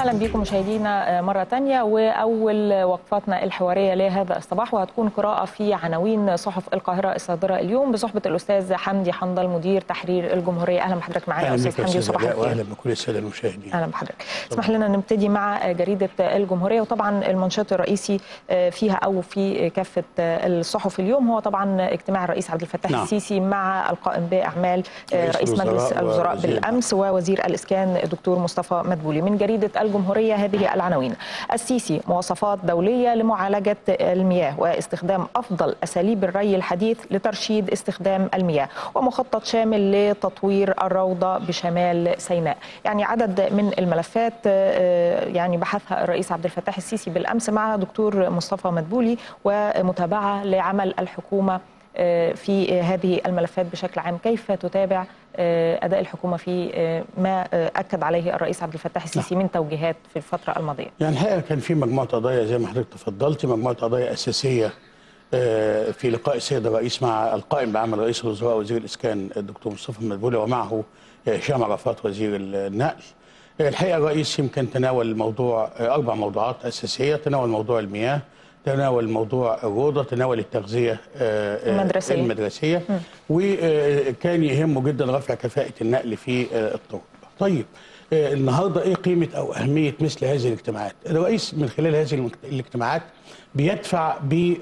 اهلا بكم مشاهدينا مره تانية واول وقفاتنا الحواريه لهذا الصباح وهتكون قراءه في عناوين صحف القاهره الصادره اليوم بصحبه الاستاذ حمدي حنظل مدير تحرير الجمهوريه اهلا بحضرتك معانا اهلا استاذ بك يا حمدي استاذ وصباح علاء الخير واهلا بكل الساده المشاهدين اهلا بحضرتك اسمح لنا نبتدي مع جريده الجمهوريه وطبعا المنشط الرئيسي فيها او في كافه الصحف اليوم هو طبعا اجتماع الرئيس عبد الفتاح نعم. السيسي مع القائم باعمال رئيس رئيس مجلس الوزراء الوزراء ووزير بالامس ووزير الاسكان الدكتور مصطفى مدبولي من جريده الجمهوريه هذه العناوين السيسي مواصفات دوليه لمعالجه المياه واستخدام افضل اساليب الري الحديث لترشيد استخدام المياه ومخطط شامل لتطوير الروضه بشمال سيناء يعني عدد من الملفات آه، يعني بحثها الرئيس عبد الفتاح السيسي بالامس مع دكتور مصطفى مدبولي ومتابعه لعمل الحكومه آه، في هذه الملفات بشكل عام كيف تتابع آه، اداء الحكومه في آه، ما آه، اكد عليه الرئيس عبد الفتاح السيسي من توجيهات في الفتره الماضيه يعني الحقيقه كان في مجموعه قضايا زي ما حضرتك تفضلتي مجموعه قضايا اساسيه آه، في لقاء السيد الرئيس مع القائم بعمل رئيس الوزراء وزير الاسكان الدكتور مصطفى مدبولي ومعه آه، هشام عرفات وزير النقل آه، الحقيقه الرئيس يمكن تناول موضوع آه، اربع موضوعات اساسيه تناول موضوع المياه تناول موضوع الروضه تناول التغذيه آه، آه، المدرسية. المدرسيه وكان يهمه جدا رفع كفاءه النقل في آه، الطرق طيب آه، النهارده ايه قيمه او اهميه مثل هذه الاجتماعات؟ الرئيس من خلال هذه المجت- الاجتماعات بيدفع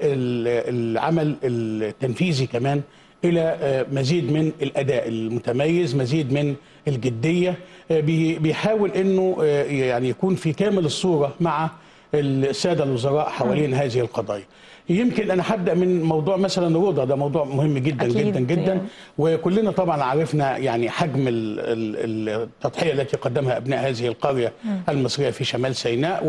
بالعمل التنفيذي كمان الى آه، مزيد من الاداء المتميز، مزيد من الجديه، آه، بي- بيحاول انه آه، يعني يكون في كامل الصوره مع الساده الوزراء حوالين هذه القضايا. يمكن انا هبدا من موضوع مثلا الروضه ده موضوع مهم جدا أكيد جدا جدا يعني. وكلنا طبعا عرفنا يعني حجم ال- ال- التضحيه التي قدمها ابناء هذه القريه المصريه في شمال سيناء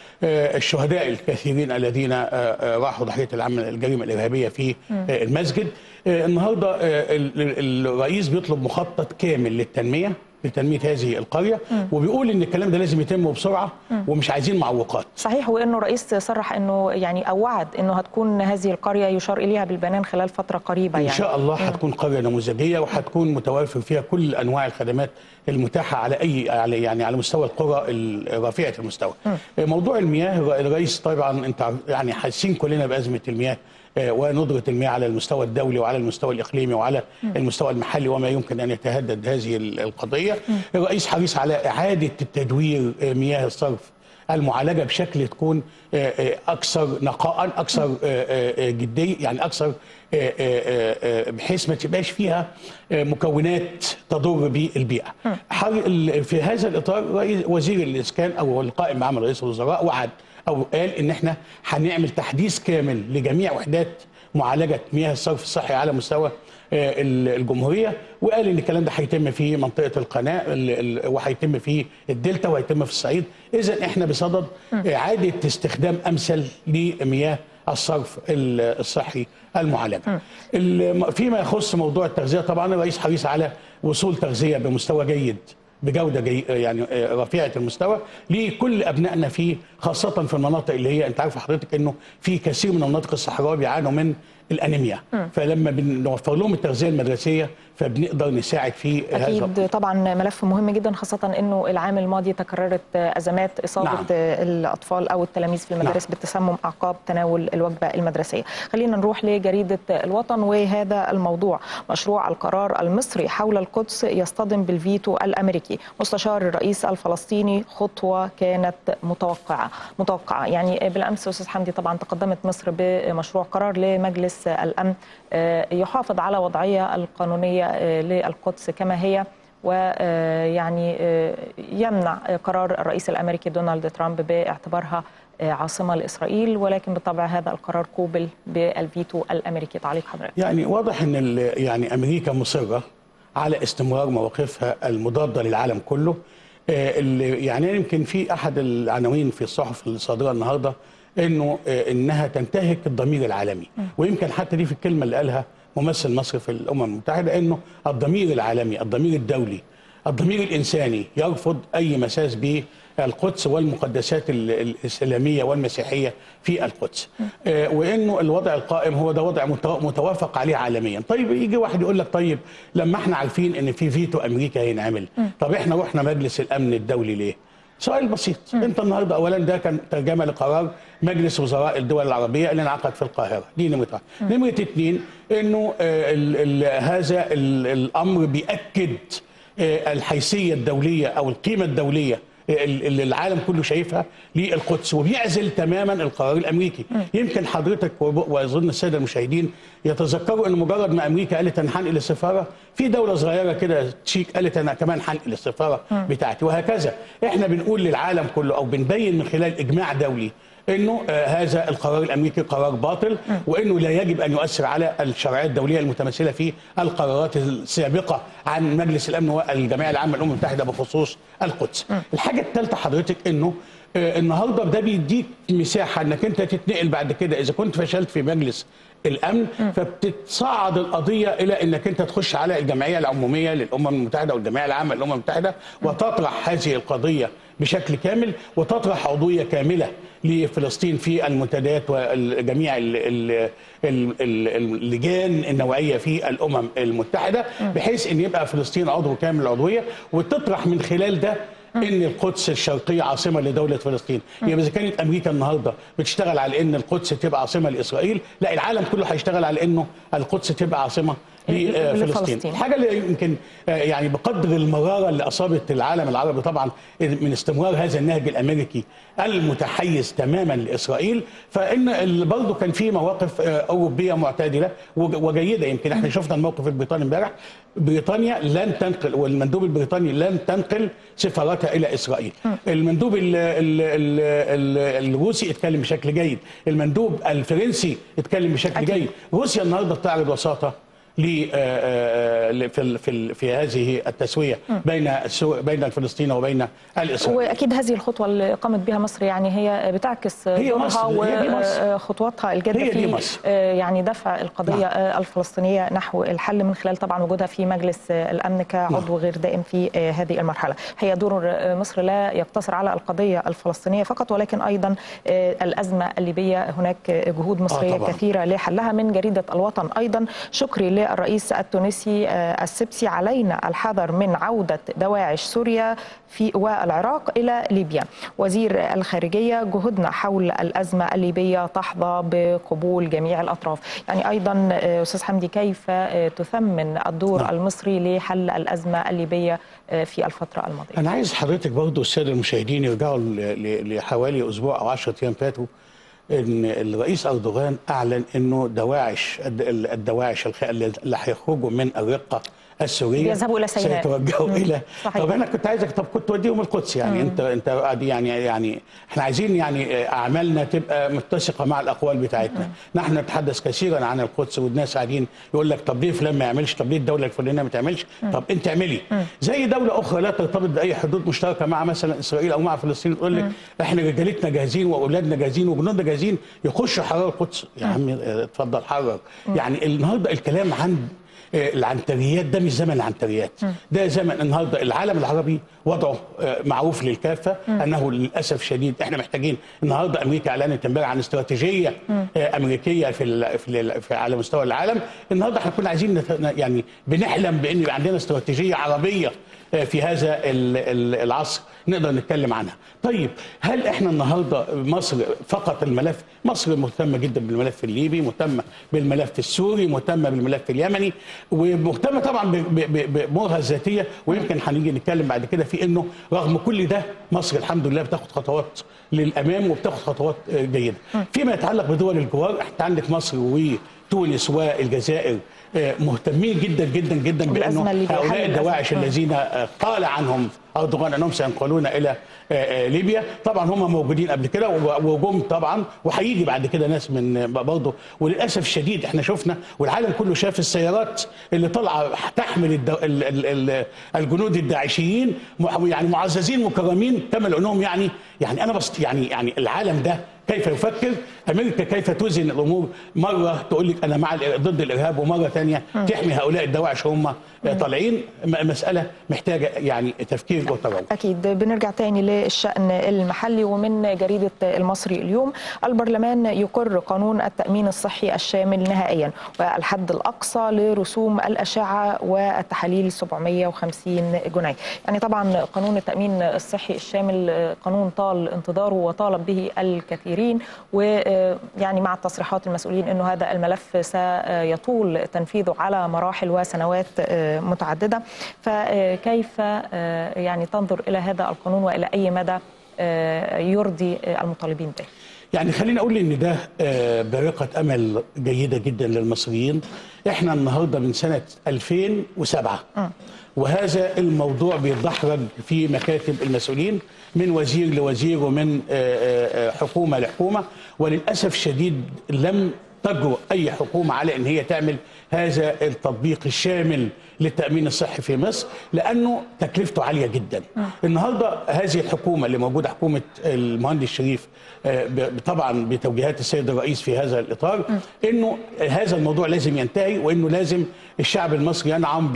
والشهداء الكثيرين الذين آه، آه، راحوا ضحيه العمل الجريمه الارهابيه في آه، المسجد آه، النهارده آه، ال- ال- الرئيس بيطلب مخطط كامل للتنميه لتنميه هذه القريه وبيقول ان الكلام ده لازم يتم بسرعه ومش عايزين معوقات صحيح وانه الرئيس صرح انه يعني او وعد انه هتكون هذه القريه يشار اليها بالبنان خلال فتره قريبه ان يعني شاء الله هتكون قريه نموذجيه وهتكون متوافر فيها كل انواع الخدمات المتاحه على اي على يعني على مستوى القرى ال- رفيعه المستوى. موضوع المياه الر- الرئيس طبعا انت عارف- يعني حاسين كلنا بازمه المياه آه، وندره المياه على المستوى الدولي وعلى المستوى الاقليمي وعلى المستوى المحلي وما يمكن ان يتهدد هذه ال- القضيه. الرئيس حريص على اعاده التدوير آه، مياه الصرف المعالجه بشكل تكون آه، آه، اكثر نقاء اكثر آه، آه، آه، جديه يعني اكثر آه، آه، آه، آه، بحيث ما تبقاش فيها آه، مكونات تضر بالبيئه. حر- ال- في هذا الاطار رئيس وزير الاسكان او القائم بعمل رئيس الوزراء وعد او قال ان احنا هنعمل تحديث كامل لجميع وحدات معالجه مياه الصرف الصحي على مستوى آه، ال- الجمهوريه وقال ان الكلام ده هيتم في منطقه القناه ال- ال- وهيتم في الدلتا وهيتم في الصعيد اذا احنا بصدد اعاده استخدام امثل لمياه الصرف ال- الصحي المعالجه. الم- فيما يخص موضوع التغذيه طبعا الرئيس حريص على وصول تغذيه بمستوى جيد بجوده جي يعني آه، رفيعه المستوى لكل ابنائنا في خاصه في المناطق اللي هي انت عارف حضرتك انه في كثير من المناطق الصحراويه بيعانوا من الانيميا فلما بنوفر لهم التغذيه المدرسيه فبنقدر نساعد في هذا اكيد طبعا ملف مهم جدا خاصه انه العام الماضي تكررت ازمات اصابه نعم. الاطفال او التلاميذ في المدارس نعم. بالتسمم اعقاب تناول الوجبه المدرسيه خلينا نروح لجريده الوطن وهذا الموضوع مشروع القرار المصري حول القدس يصطدم بالفيتو الامريكي مستشار الرئيس الفلسطيني خطوه كانت متوقعه متوقعه يعني بالامس استاذ حمدي طبعا تقدمت مصر بمشروع قرار لمجلس الامن آه، يحافظ على وضعيه القانونيه آه، للقدس كما هي ويعني يمنع قرار الرئيس الامريكي دونالد ترامب باعتبارها آه، عاصمه لاسرائيل ولكن بالطبع هذا القرار قوبل بالفيتو الامريكي تعليق حضرتك يعني واضح ان ال- يعني امريكا مصره على استمرار مواقفها المضاده للعالم كله آه، اللي يعني يمكن في احد العناوين في الصحف الصادره النهارده انه آه، انها تنتهك الضمير العالمي ويمكن حتى دي في الكلمه اللي قالها ممثل مصر في الامم المتحده انه الضمير العالمي الضمير الدولي الضمير الانساني يرفض اي مساس بالقدس والمقدسات ال- الاسلاميه والمسيحيه في القدس آه، وانه الوضع القائم هو ده وضع متو- متوافق عليه عالميا طيب يجي واحد يقول لك طيب لما احنا عارفين ان في فيتو امريكا هينعمل طب احنا رحنا مجلس الامن الدولي ليه سؤال بسيط انت النهارده اولا ده كان ترجمه لقرار مجلس وزراء الدول العربيه اللي انعقد في القاهره دي نمره واحد نمره اثنين انه آه، ال- ال- هذا ال- الامر بياكد آه، الحيثيه الدوليه او القيمه الدوليه اللي العالم كله شايفها للقدس وبيعزل تماما القرار الامريكي يمكن حضرتك وب- واظن الساده المشاهدين يتذكروا ان مجرد ما امريكا قالت انا هنقل السفاره في دوله صغيره كده تشيك قالت انا كمان هنقل السفاره بتاعتي وهكذا احنا بنقول للعالم كله او بنبين من خلال اجماع دولي انه آه، هذا القرار الامريكي قرار باطل وانه لا يجب ان يؤثر على الشرعيه الدوليه المتمثله في القرارات السابقه عن مجلس الامن والجمعيه العامه للامم المتحده بخصوص القدس. الحاجه الثالثه حضرتك انه آه، النهارده ده بيديك مساحه انك انت تتنقل بعد كده اذا كنت فشلت في مجلس الامن فبتتصعد القضيه الى انك انت تخش على الجمعيه العموميه للامم المتحده او الجمعيه العامه للامم المتحده وتطرح هذه القضيه بشكل كامل وتطرح عضويه كامله لفلسطين في المنتديات وجميع ال- ال- ال- ال- اللجان النوعيه في الامم المتحده بحيث ان يبقى فلسطين عضو كامل العضويه وتطرح من خلال ده ان القدس الشرقيه عاصمه لدوله فلسطين يبقى اذا كانت امريكا النهارده بتشتغل على ان القدس تبقى عاصمه لاسرائيل لا العالم كله هيشتغل على انه القدس تبقى عاصمه لفلسطين لفلسطين. الحاجه اللي يمكن آه، يعني بقدر المراره اللي اصابت العالم العربي طبعا من استمرار هذا النهج الامريكي المتحيز تماما لاسرائيل فان ال- برضه كان في مواقف آه، اوروبيه معتدله وج- وجيده يمكن احنا شفنا الموقف البريطاني امبارح بريطانيا لن تنقل والمندوب البريطاني لن تنقل سفارتها الى اسرائيل المندوب ال ال ال ال الروسي اتكلم بشكل جيد المندوب الفرنسي اتكلم بشكل أكيد. جيد روسيا النهارده بتعرض وساطه ل- آه، آه، ل- في ال- في ال- في هذه التسويه بين السو- بين الفلسطينيين وبين الاسرائيليين واكيد هذه الخطوه اللي قامت بها مصر يعني هي بتعكس هي دورها مصر، هي دي مصر. وخطواتها الجاده هي دي في مصر. آه، يعني دفع القضيه نعم. آه، الفلسطينيه نحو الحل من خلال طبعا وجودها في مجلس آه، الامن كعضو غير دائم في آه، هذه المرحله هي دور آه، مصر لا يقتصر على القضيه الفلسطينيه فقط ولكن ايضا آه، الازمه الليبيه هناك آه، جهود مصريه طبعاً. كثيره لحلها من جريده الوطن ايضا شكري للرئيس التونسي آه، السبسي علينا الحذر من عوده دواعش سوريا في والعراق الى ليبيا وزير الخارجيه جهودنا حول الازمه الليبيه تحظى بقبول جميع الاطراف يعني ايضا آه، استاذ حمدي كيف آه، تثمن الدور نعم. المصري لحل الازمه الليبيه آه، في الفتره الماضيه انا عايز حضرتك برضو الساده المشاهدين يرجعوا ل- ل- لحوالي اسبوع او 10 ايام فاتوا ان الرئيس اردوغان اعلن انه دواعش الد- الدواعش الخ- اللي هيخرجوا من الرقه السوريه بيذهبوا إلى سيناء. سيتوجهوا مم. الى صحيح. طب انا كنت عايزك طب كنت توديهم القدس يعني انت انت قاعد يعني يعني احنا عايزين يعني اعمالنا تبقى متسقه مع الاقوال بتاعتنا نحن نتحدث كثيرا عن القدس والناس قاعدين يقول لك طب ليه فلان ما يعملش طب ليه الدوله الفلانيه ما تعملش طب انت اعملي زي دوله اخرى لا ترتبط باي حدود مشتركه مع مثلا اسرائيل او مع فلسطين تقول لك احنا رجالتنا جاهزين واولادنا جاهزين وجنودنا جاهزين يخشوا حرار القدس يا عم اه، اتفضل حرر يعني النهارده الكلام عن آه، العنتريات ده مش زمن العنتريات ده زمن النهارده العالم العربي وضعه آه، معروف للكافه انه للاسف شديد احنا محتاجين النهارده امريكا اعلنت امبارح عن استراتيجيه آه، امريكيه في ال- في ال- في على مستوى العالم النهارده احنا كنا عايزين نت- يعني بنحلم بان يبقى عندنا استراتيجيه عربيه آه، في هذا ال- ال- العصر نقدر نتكلم عنها طيب هل احنا النهارده مصر فقط الملف مصر مهتمه جدا بالملف الليبي مهتمه بالملف السوري مهتمه بالملف اليمني ومهتمه طبعا ب- ب- ب- بامورها الذاتيه ويمكن هنيجي نتكلم بعد كده في انه رغم كل ده مصر الحمد لله بتاخد خطوات للامام وبتاخد خطوات آه، جيده فيما يتعلق بدول الجوار انت عندك مصر وتونس والجزائر آه، مهتمين جدا جدا جدا والأزمة بانه الليبية، حل هؤلاء الأزمة. الدواعش مم. الذين آه، قال عنهم اردوغان انهم سينقلون الى آه، آه، ليبيا طبعا هم موجودين قبل كده و- وجم طبعا وهيجي بعد كده ناس من برضه وللاسف الشديد احنا شفنا والعالم كله شاف السيارات اللي طالعه تحمل الدو... ال... ال... ال... الجنود الداعشيين مع- يعني معززين مكرمين كما لانهم يعني يعني انا بس يعني يعني العالم ده كيف يفكر امريكا كيف توزن الامور مره تقول لك انا مع الإر- ضد الارهاب ومره ثانيه تحمي هؤلاء الدواعش هم طالعين م- مساله محتاجه يعني تفكير وتروع أكيد بنرجع تاني للشأن المحلي ومن جريدة المصري اليوم البرلمان يقر قانون التأمين الصحي الشامل نهائيا والحد الأقصى لرسوم الأشعة والتحاليل 750 جنيه يعني طبعا قانون التأمين الصحي الشامل قانون طال انتظاره وطالب به الكثيرين ويعني مع تصريحات المسؤولين أنه هذا الملف سيطول تنفيذه على مراحل وسنوات متعددة فكيف يعني تنظر إلى هذا القانون وإلى أي مدى يرضي المطالبين به يعني خليني اقول ان ده آه، بارقه امل جيده جدا للمصريين احنا النهارده من سنه 2007 وهذا الموضوع بيتدحرج في مكاتب المسؤولين من وزير لوزير ومن آه، آه، آه، حكومه لحكومه وللاسف الشديد لم تجرؤ اي حكومه على ان هي تعمل هذا التطبيق الشامل للتامين الصحي في مصر لانه تكلفته عاليه جدا. النهارده هذه الحكومه اللي موجوده حكومه المهندس شريف آه، ب- طبعا بتوجيهات السيد الرئيس في هذا الاطار انه هذا الموضوع لازم ينتهي وانه لازم الشعب المصري ينعم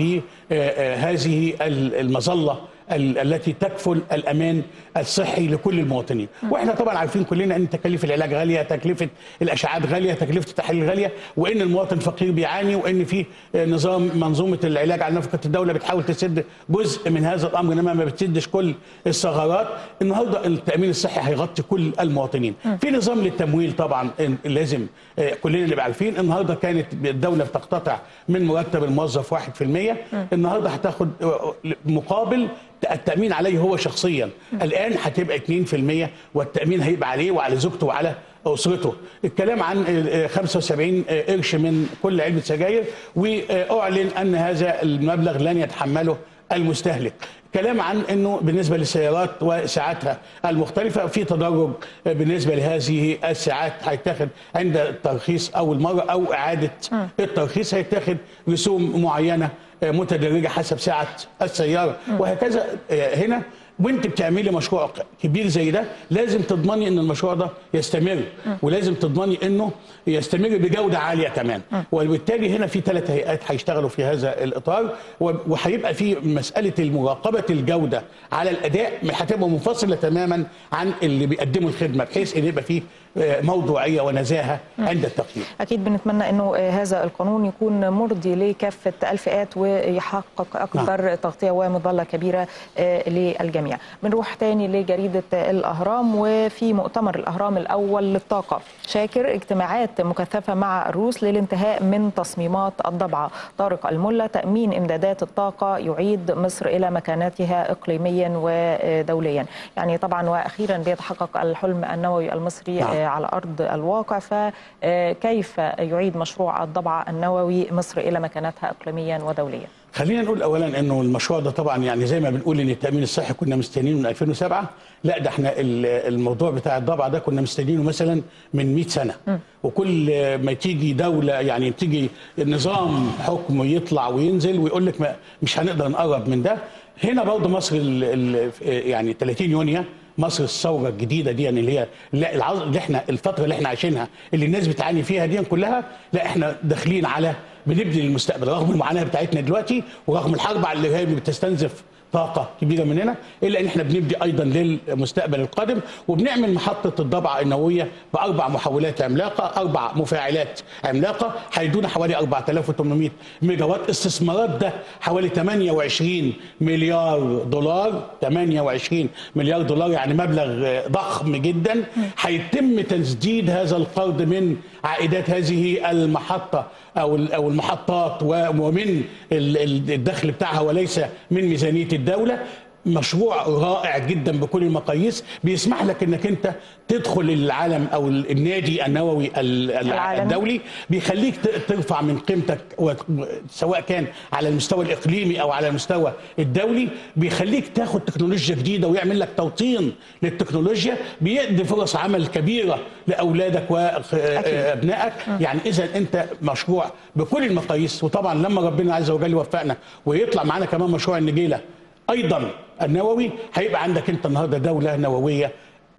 بهذه المظله ال- التي تكفل الامان الصحي لكل المواطنين واحنا طبعا عارفين كلنا ان تكاليف العلاج غاليه تكلفه الاشعاعات غاليه تكلفه التحاليل غاليه وان المواطن فقير بيعاني وان في نظام منظومه العلاج على نفقه الدوله بتحاول تسد جزء من هذا الامر انما ما بتسدش كل الثغرات النهارده التامين الصحي هيغطي كل المواطنين في نظام للتمويل طبعا إن- لازم آه، كلنا نبقى عارفين النهارده كانت الدوله بتقتطع من مرتب الموظف 1% النهارده هتاخد آه، مقابل التامين عليه هو شخصيا الان هتبقى 2% والتامين هيبقى عليه وعلى زوجته وعلى اسرته الكلام عن آه، 75 قرش من كل علبه سجاير واعلن ان هذا المبلغ لن يتحمله المستهلك كلام عن انه بالنسبه للسيارات وساعاتها المختلفه في تدرج بالنسبه لهذه الساعات هيتاخد عند الترخيص اول مره او اعاده الترخيص هيتاخد رسوم معينه متدرجه حسب سعه السياره وهكذا هنا وانت بتعملي مشروع كبير زي ده لازم تضمني ان المشروع ده يستمر ولازم تضمني انه يستمر بجوده عاليه كمان وبالتالي هنا في ثلاث هيئات هيشتغلوا في هذا الاطار و- وهيبقى في مساله المراقبه الجوده على الاداء هتبقى منفصله تماما عن اللي بيقدموا الخدمه بحيث ان يبقى فيه آه، موضوعيه ونزاهه عند التقييم أكيد بنتمنى أنه هذا القانون يكون مرضي لكافة الفئات ويحقق أكبر تغطية ومظلة كبيرة آه، للجميع بنروح تاني لجريدة الأهرام وفي مؤتمر الأهرام الأول للطاقة شاكر اجتماعات مكثفة مع الروس للانتهاء من تصميمات الضبعة طارق الملا تأمين إمدادات الطاقة يعيد مصر إلى مكانتها إقليميا ودوليا يعني طبعا وأخيرا بيتحقق الحلم النووي المصري نعم. آه، على أرض الواقع فكيف يعيد مشروع الضبعة النووي مصر إلى مكانتها إقليميا ودوليا خلينا نقول اولا انه المشروع ده طبعا يعني زي ما بنقول ان التامين الصحي كنا مستنيينه من 2007 لا ده احنا ال- الموضوع بتاع الضبع ده كنا مستنيينه مثلا من 100 سنه وكل ما تيجي دوله يعني تيجي نظام حكم يطلع وينزل ويقول لك ما- مش هنقدر نقرب من ده هنا برضه مصر ال ال يعني 30 يونيو مصر الثوره الجديده دي يعني اللي هي لا العظ- اللي احنا الفتره اللي احنا عايشينها اللي الناس بتعاني فيها دي كلها لا احنا داخلين على بنبني المستقبل رغم المعاناه بتاعتنا دلوقتي ورغم الحرب على الارهاب اللي بتستنزف طاقة كبيرة مننا إلا إن إحنا بنبدي أيضا للمستقبل القادم وبنعمل محطة الضبعة النووية بأربع محولات عملاقة أربع مفاعلات عملاقة هيدونا حوالي 4800 ميجا وات استثمارات ده حوالي 28 مليار دولار 28 مليار دولار يعني مبلغ ضخم جدا هيتم تسديد هذا القرض من عائدات هذه المحطة أو أو المحطات ومن الدخل بتاعها وليس من ميزانية الدولة مشروع رائع جدا بكل المقاييس بيسمح لك انك انت تدخل العالم او النادي النووي العالمي. الدولي بيخليك ترفع من قيمتك سواء كان على المستوى الاقليمي او على المستوى الدولي بيخليك تاخد تكنولوجيا جديده ويعمل لك توطين للتكنولوجيا بيدي فرص عمل كبيره لاولادك وابنائك يعني اذا انت مشروع بكل المقاييس وطبعا لما ربنا عز وجل يوفقنا ويطلع معانا كمان مشروع النجيله ايضا النووي هيبقى عندك انت النهارده دوله نوويه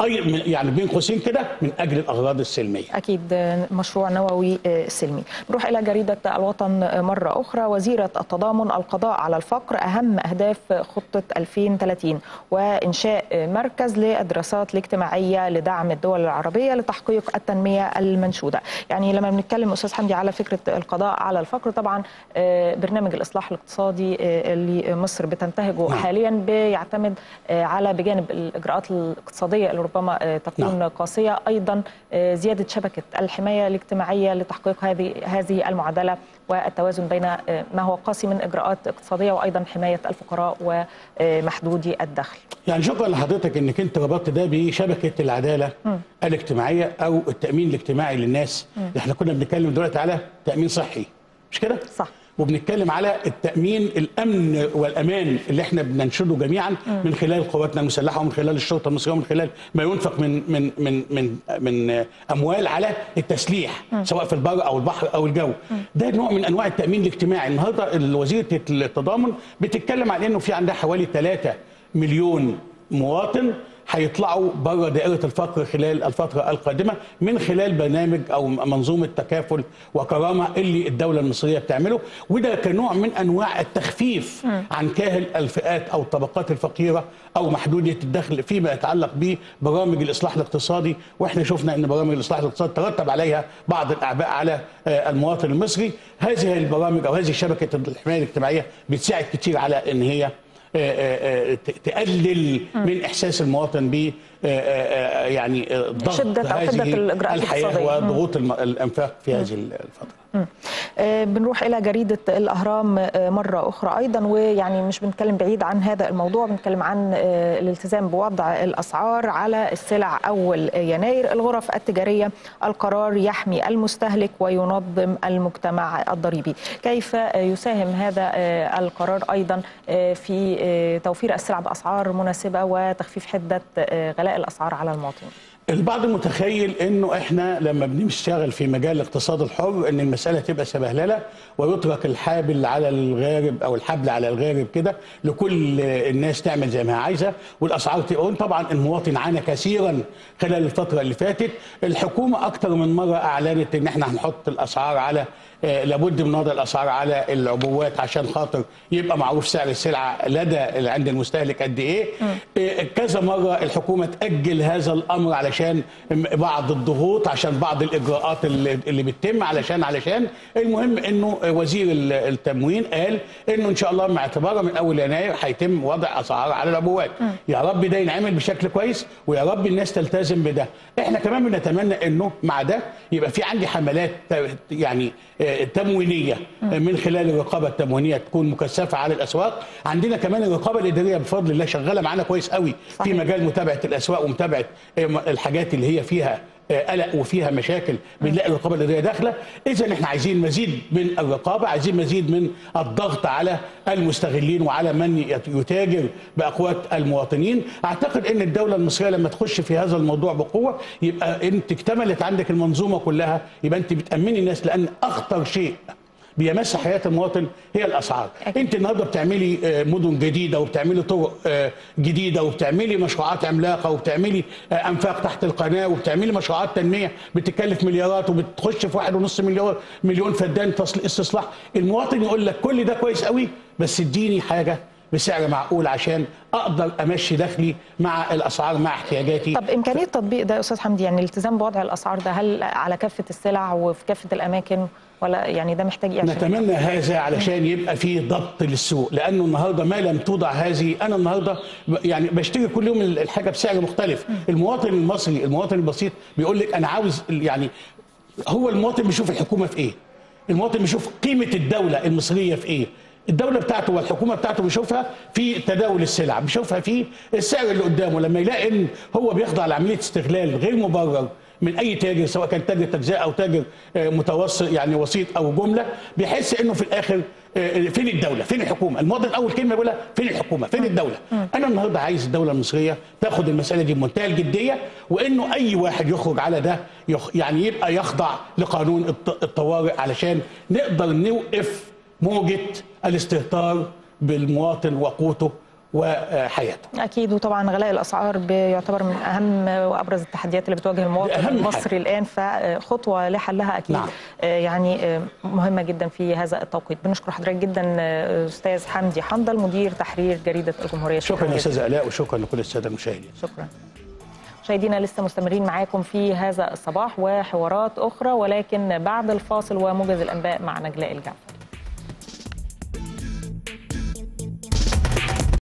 اي من- يعني بين قوسين كده من اجل الاغراض السلميه أكيد مشروع نووي سلمي نروح إلى جريدة الوطن مرة أخرى وزيرة التضامن القضاء على الفقر أهم أهداف خطة 2030 وإنشاء مركز للدراسات الاجتماعية لدعم الدول العربية لتحقيق التنمية المنشودة يعني لما بنتكلم أستاذ حمدي على فكرة القضاء على الفقر طبعا آه، برنامج الإصلاح الاقتصادي آه، اللي مصر بتنتهجه نعم. حاليا بيعتمد آه، على بجانب الإجراءات الاقتصادية اللي ربما آه، تكون نعم. قاسية أيضا آه، زيادة شبكة الحماية الاجتماعية لتحقيق هذه هذه المعادلة والتوازن بين آه، ما هو قاسي من إجراءات اقتصادية وأيضا حماية الفقراء ومحدودي الدخل يعني شكرا لحضرتك انك انت ربطت ده بشبكه العداله الاجتماعيه او التامين الاجتماعي للناس احنا كنا بنتكلم دلوقتي على تامين صحي مش كده صح وبنتكلم على التامين الامن والامان اللي احنا بننشده جميعا من خلال قواتنا المسلحه ومن خلال الشرطه المصريه ومن خلال ما ينفق من من من من من اموال على التسليح سواء في البر او البحر او الجو ده نوع من انواع التامين الاجتماعي النهارده وزيره التضامن بتتكلم عن انه في عندها حوالي 3 مليون مواطن هيطلعوا بره دائره الفقر خلال الفتره القادمه من خلال برنامج او منظومه تكافل وكرامه اللي الدوله المصريه بتعمله وده كنوع من انواع التخفيف عن كاهل الفئات او الطبقات الفقيره او محدوديه الدخل فيما يتعلق ببرامج الاصلاح الاقتصادي واحنا شفنا ان برامج الاصلاح الاقتصادي ترتب عليها بعض الاعباء على آه، المواطن المصري هذه البرامج او هذه شبكه الحمايه الاجتماعيه بتساعد كتير على ان هي آه، آه، ت- تقلل من احساس المواطن ب آه، آه، يعني آه، ضغط شدة أو حدة هذه الإجراءات الحياه الاقتصادية. وضغوط الم- الانفاق في هذه الفتره آه، بنروح إلى جريدة الأهرام آه، مرة أخرى أيضا ويعني مش بنتكلم بعيد عن هذا الموضوع بنتكلم عن آه، الالتزام بوضع الأسعار على السلع أول يناير الغرف التجارية القرار يحمي المستهلك وينظم المجتمع الضريبي كيف آه، يساهم هذا آه، القرار أيضا آه، في آه، توفير السلع بأسعار مناسبة وتخفيف حدة آه، غلاء الأسعار على المواطنين البعض متخيل انه احنا لما بنشتغل في مجال الاقتصاد الحر ان المساله تبقى سبهلله ويترك الحابل على الغارب او الحبل على الغارب كده لكل الناس تعمل زي ما هي عايزه والاسعار تقول طبعا المواطن عانى كثيرا خلال الفتره اللي فاتت الحكومه اكثر من مره اعلنت ان احنا هنحط الاسعار على آه، لابد من وضع الاسعار على العبوات عشان خاطر يبقى معروف سعر السلعه لدى عند المستهلك قد ايه آه، كذا مره الحكومه تاجل هذا الامر علشان بعض الضغوط عشان بعض الاجراءات اللي اللي بتتم علشان علشان المهم انه وزير ال- التموين قال انه ان شاء الله مع اعتبارها من اول يناير هيتم وضع اسعار على العبوات يا رب ده ينعمل بشكل كويس ويا رب الناس تلتزم بده احنا كمان بنتمنى انه مع ده يبقى في عندي حملات ت- يعني آه، تموينيه آه، من خلال الرقابه التموينيه تكون مكثفه على الاسواق عندنا كمان الرقابه الاداريه بفضل الله شغاله معانا كويس قوي في صحيح. مجال متابعه الاسواق ومتابعه آه، الحاجات اللي هي فيها آه، قلق وفيها مشاكل بنلاقي الرقابه الاداريه داخله اذا احنا عايزين مزيد من الرقابه عايزين مزيد من الضغط على المستغلين وعلى من يت- يتاجر باقوات المواطنين اعتقد ان الدوله المصريه لما تخش في هذا الموضوع بقوه يبقى انت اكتملت عندك المنظومه كلها يبقى انت بتامني الناس لان اخطر شيء بيمس حياه المواطن هي الاسعار أكيد. انت النهارده بتعملي آه، مدن جديده وبتعملي طرق آه، جديده وبتعملي مشروعات عملاقه وبتعملي آه، انفاق تحت القناه وبتعملي مشروعات تنميه بتكلف مليارات وبتخش في واحد ونص مليون مليون فدان تصل- استصلاح المواطن يقول لك كل ده كويس قوي بس اديني حاجه بسعر معقول عشان اقدر امشي دخلي مع الاسعار مع احتياجاتي طب امكانيه تطبيق ده يا استاذ حمدي يعني الالتزام بوضع الاسعار ده هل على كافه السلع وفي كافه الاماكن ولا يعني ده محتاج ايه عشان نتمنى هذا علشان يبقى فيه ضبط للسوق لانه النهارده ما لم توضع هذه انا النهارده ب- يعني بشتري كل يوم ال- الحاجه بسعر مختلف المواطن المصري المواطن البسيط بيقول لك انا عاوز ال- يعني هو المواطن بيشوف الحكومه في ايه المواطن بيشوف قيمه الدوله المصريه في ايه الدوله بتاعته والحكومه بتاعته بيشوفها في تداول السلع بيشوفها في السعر اللي قدامه لما يلاقي ان هو بيخضع لعمليه استغلال غير مبرر من اي تاجر سواء كان تاجر تجزئه او تاجر آه، متوسط يعني وسيط او جمله بيحس انه في الاخر آه، فين الدوله فين الحكومه المواطن اول كلمه يقولها فين الحكومه فين الدوله انا النهارده عايز الدوله المصريه تاخد المساله دي بمنتهى الجديه وانه اي واحد يخرج على ده يخ يعني يبقى يخضع لقانون الط- الطوارئ علشان نقدر نوقف موجه الاستهتار بالمواطن وقوته وحياته اكيد وطبعا غلاء الاسعار بيعتبر من اهم وابرز التحديات اللي بتواجه المواطن أهم المصري الان فخطوه لحلها اكيد نعم. آه، يعني آه، مهمه جدا في هذا التوقيت بنشكر حضرتك جدا آه، استاذ حمدي حنظل مدير تحرير جريده الجمهوريه شكرا يا جداً. استاذ الاء وشكرا لكل الساده المشاهدين شكرا مشاهدينا لسه مستمرين معاكم في هذا الصباح وحوارات اخرى ولكن بعد الفاصل وموجز الانباء مع نجلاء الجعفر